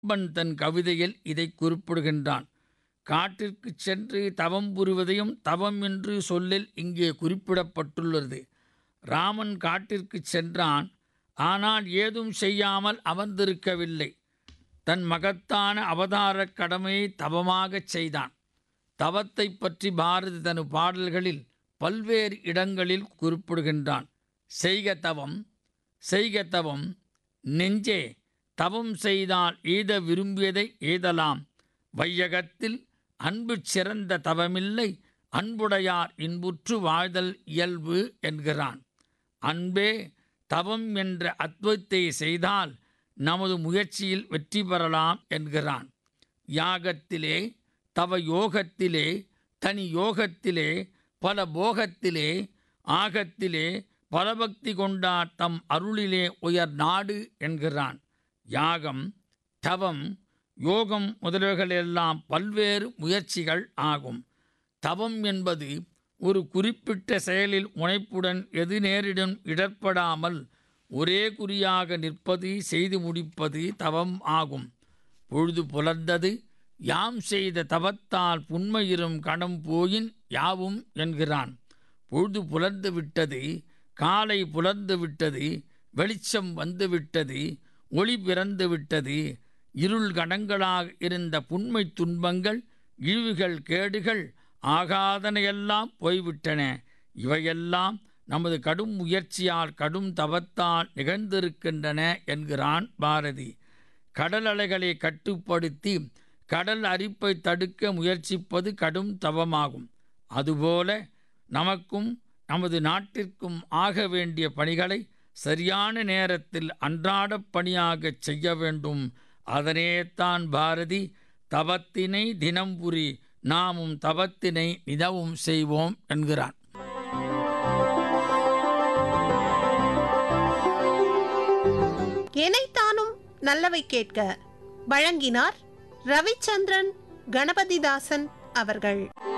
கம்பன் தன் கவிதையில் இதை குறிப்பிடுகின்றான் காட்டிற்குச் சென்று தவம் புரிவதையும் தவம் என்று சொல்லில் இங்கே குறிப்பிடப்பட்டுள்ளது ராமன் காட்டிற்குச் சென்றான் ஆனால் ஏதும் செய்யாமல் அமர்ந்திருக்கவில்லை தன் மகத்தான அவதாரக் கடமையை தவமாகச் செய்தான் தவத்தை பற்றி பாரதி தன் பாடல்களில் பல்வேறு இடங்களில் குறிப்பிடுகின்றான் செய்க தவம் செய்க தவம் நெஞ்சே தவம் செய்தால் எய்த விரும்பியதை எய்தலாம் வையகத்தில் அன்பு சிறந்த தவமில்லை அன்புடையார் இன்புற்று வாழ்தல் இயல்பு என்கிறான் அன்பே தவம் என்ற அத்வைத்தை செய்தால் நமது முயற்சியில் வெற்றி பெறலாம் என்கிறான் யாகத்திலே தவ யோகத்திலே தனி யோகத்திலே பல போகத்திலே ஆகத்திலே பலபக்தி கொண்டார் தம் அருளிலே உயர் நாடு என்கிறான் யாகம் தவம் யோகம் முதலியவைகளெல்லாம் பல்வேறு முயற்சிகள் ஆகும் தவம் என்பது ஒரு குறிப்பிட்ட செயலில் முனைப்புடன் எது நேரிடும் இடர்படாமல் ஒரே குறியாக நிற்பது செய்து முடிப்பது தவம் ஆகும் பொழுது புலர்ந்தது யாம் செய்த தவத்தால் புன்மையிரும் கணம் போயின் யாவும் என்கிறான் பொழுது புலர்ந்து விட்டது காலை புலர்ந்து விட்டது வெளிச்சம் வந்து விட்டது ஒளி பிறந்து விட்டது இருள் கணங்களாக இருந்த புன்மை துன்பங்கள் இழிவுகள் கேடுகள் ஆகாதனையெல்லாம் போய்விட்டன இவையெல்லாம் நமது கடும் முயற்சியால் கடும் தவத்தால் நிகழ்ந்திருக்கின்றன என்கிறான் பாரதி கடல் அலைகளை கட்டுப்படுத்தி கடல் அரிப்பை தடுக்க முயற்சிப்பது கடும் தவமாகும் அதுபோல நமக்கும் நமது நாட்டிற்கும் ஆக வேண்டிய பணிகளை சரியான நேரத்தில் அன்றாடப் பணியாகச் செய்ய வேண்டும் அதனேத்தான் பாரதி தவத்தினை தினம் புரி நாமும் தவத்தினை நிதவும் செய்வோம் என்கிறான் எனைத்தானும் நல்லவை கேட்க வழங்கினார் ரவிச்சந்திரன் கணபதிதாசன் அவர்கள்